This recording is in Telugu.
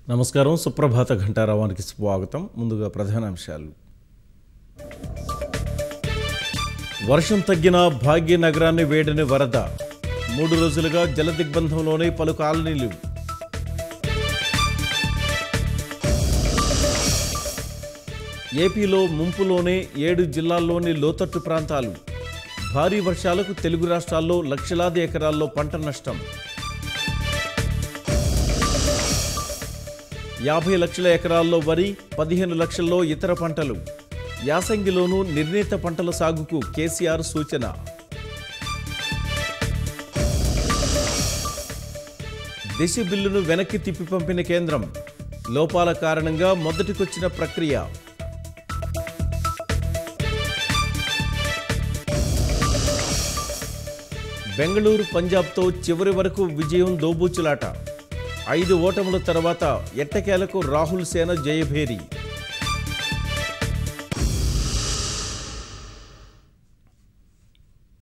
నమస్కారం సుప్రభాత ఘంటారావానికి స్వాగతం ముందుగా ప్రధానాంశాలు వర్షం తగ్గిన భాగ్యనగరాన్ని వేడని వరద మూడు రోజులుగా జలదిగ్బంధంలోనే పలు కాలనీలు ఏపీలో ముంపులోనే ఏడు జిల్లాల్లోని లోతట్టు ప్రాంతాలు భారీ వర్షాలకు తెలుగు రాష్ట్రాల్లో లక్షలాది ఎకరాల్లో పంట నష్టం యాభై లక్షల ఎకరాల్లో వరి పదిహేను లక్షల్లో ఇతర పంటలు యాసంగిలోనూ నిర్ణీత పంటల సాగుకు కేసీఆర్ సూచన దిశ బిల్లును వెనక్కి తిప్పి పంపిన కేంద్రం లోపాల కారణంగా మొదటికొచ్చిన ప్రక్రియ బెంగళూరు పంజాబ్తో చివరి వరకు విజయం దోబూచులాట ఐదు ఓటముల తర్వాత ఎట్టకేలకు రాహుల్ సేన జయభేరి